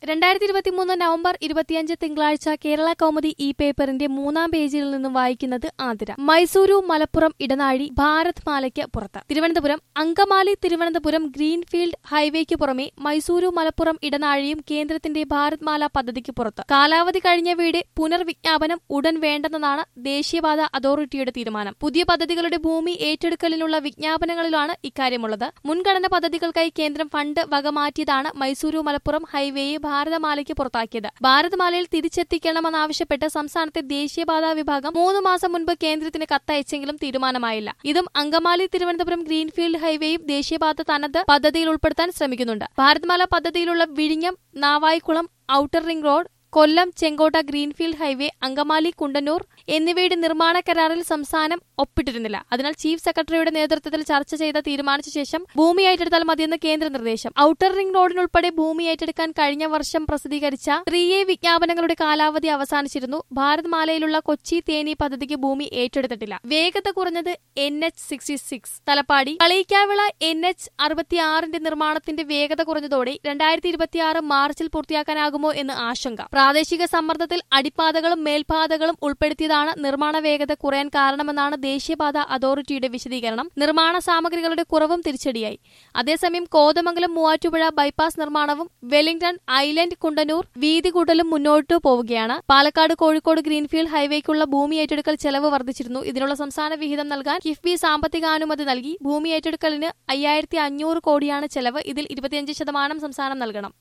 രണ്ടായിരത്തി ഇരുപത്തിമൂന്ന് നവംബർ ഇരുപത്തിയഞ്ച് തിങ്കളാഴ്ച കേരള കൗമുദി ഈ പേപ്പറിന്റെ മൂന്നാം പേജിൽ നിന്നും വായിക്കുന്നത് ആതിര മൈസൂരു മലപ്പുറം ഇടനാഴി ഭാരത് മാലയ്ക്ക് പുറത്ത് തിരുവനന്തപുരം അങ്കമാലി തിരുവനന്തപുരം ഗ്രീൻഫീൽഡ് ഹൈവേക്ക് പുറമെ മൈസൂരു മലപ്പുറം ഇടനാഴിയും കേന്ദ്രത്തിന്റെ ഭാരത് മാല പദ്ധതിക്ക് പുറത്ത് കാലാവധി കഴിഞ്ഞവയുടെ പുനർവിജ്ഞാപനം ഉടൻ വേണ്ടെന്നതാണ് ദേശീയപാത അതോറിറ്റിയുടെ തീരുമാനം പുതിയ പദ്ധതികളുടെ ഭൂമി ഏറ്റെടുക്കലിനുള്ള വിജ്ഞാപനങ്ങളിലാണ് ഇക്കാര്യമുള്ളത് മുൻഗണന പദ്ധതികൾക്കായി കേന്ദ്രം ഫണ്ട് വകമാറ്റിയതാണ് മൈസൂരു മലപ്പുറം ഹൈവേയെ ഭാരതമാലയ്ക്ക് പുറത്താക്കിയത് ഭാരതമാലയിൽ തിരിച്ചെത്തിക്കണമെന്നാവശ്യപ്പെട്ട് സംസ്ഥാനത്തെ ദേശീയപാതാ വിഭാഗം മൂന്ന് മാസം മുൻപ് കേന്ദ്രത്തിന് കത്തയച്ചെങ്കിലും തീരുമാനമായില്ല ഇതും അങ്കമാലി തിരുവനന്തപുരം ഗ്രീൻഫീൽഡ് ഹൈവേയും ദേശീയപാത തനത് പദ്ധതിയിൽ ഉൾപ്പെടുത്താൻ ശ്രമിക്കുന്നുണ്ട് ഭാരത്മാല പദ്ധതിയിലുള്ള വിഴിഞ്ഞം Navaikulam outer ring road Kollam Chenkotta greenfield highway Angamaly Kundannoor എന്നിവയുടെ നിർമ്മാണ കരാറിൽ സംസ്ഥാനം ഒപ്പിട്ടിരുന്നില്ല അതിനാൽ ചീഫ് സെക്രട്ടറിയുടെ നേതൃത്വത്തിൽ ചർച്ച ചെയ്ത് തീരുമാനിച്ച ശേഷം ഭൂമി ഏറ്റെടുത്താൽ മതിയെന്ന് കേന്ദ്ര നിർദ്ദേശം ഔട്ടർ റിംഗ് റോഡിനുൾപ്പെടെ ഭൂമി ഏറ്റെടുക്കാൻ കഴിഞ്ഞ വർഷം പ്രസിദ്ധീകരിച്ച ത്രീ എ വിജ്ഞാപനങ്ങളുടെ കാലാവധി അവസാനിച്ചിരുന്നു ഭാരത് മാലയിലുള്ള കൊച്ചി തേനി പദ്ധതിക്ക് ഭൂമി ഏറ്റെടുത്തിട്ടില്ല വേഗത കുറഞ്ഞത് N H sixty six Thalappady Kaliyikkavila N H അറുപത്തിയാറിന്റെ നിർമ്മാണത്തിന്റെ വേഗത കുറഞ്ഞതോടെ രണ്ടായിരത്തി ഇരുപത്തിയാറ് മാർച്ചിൽ പൂർത്തിയാക്കാനാകുമോ എന്ന് ആശങ്ക പ്രാദേശിക സമ്മർദ്ദത്തിൽ അടിപ്പാതകളും മേൽപാതകളും ഉൾപ്പെടുത്തിയതാണ് നിർമ്മാണ വേഗത കുറയാൻ കാരണമെന്നാണ് ദേശീയപാത അതോറിറ്റിയുടെ വിശദീകരണം നിർമ്മാണ സാമഗ്രികളുടെ കുറവും തിരിച്ചടിയായി അതേസമയം കോതമംഗലം മൂവാറ്റുപുഴ ബൈപ്പാസ് നിർമ്മാണവും വെലിംഗ്ടൺ ഐലൻഡ് കുണ്ടന്നൂർ വീതി കൂട്ടലും മുന്നോട്ടു പോവുകയാണ് പാലക്കാട് കോഴിക്കോട് ഗ്രീൻഫീൽഡ് ഹൈവേക്കുള്ള ഭൂമി ഏറ്റെടുക്കൽ ചെലവ് വർദ്ധിച്ചിരുന്നു ഇതിനുള്ള സംസ്ഥാന വിഹിതം നൽകാൻ കിഫ്ബി സാമ്പത്തികാനുമതി നൽകി ഭൂമി ഏറ്റെടുക്കലിന് അയ്യായിരത്തി അഞ്ഞൂറ് കോടിയാണ് ചെലവ് ഇതിൽ ഇരുപത്തിയഞ്ച് ശതമാനം സംസ്ഥാനം നൽകണം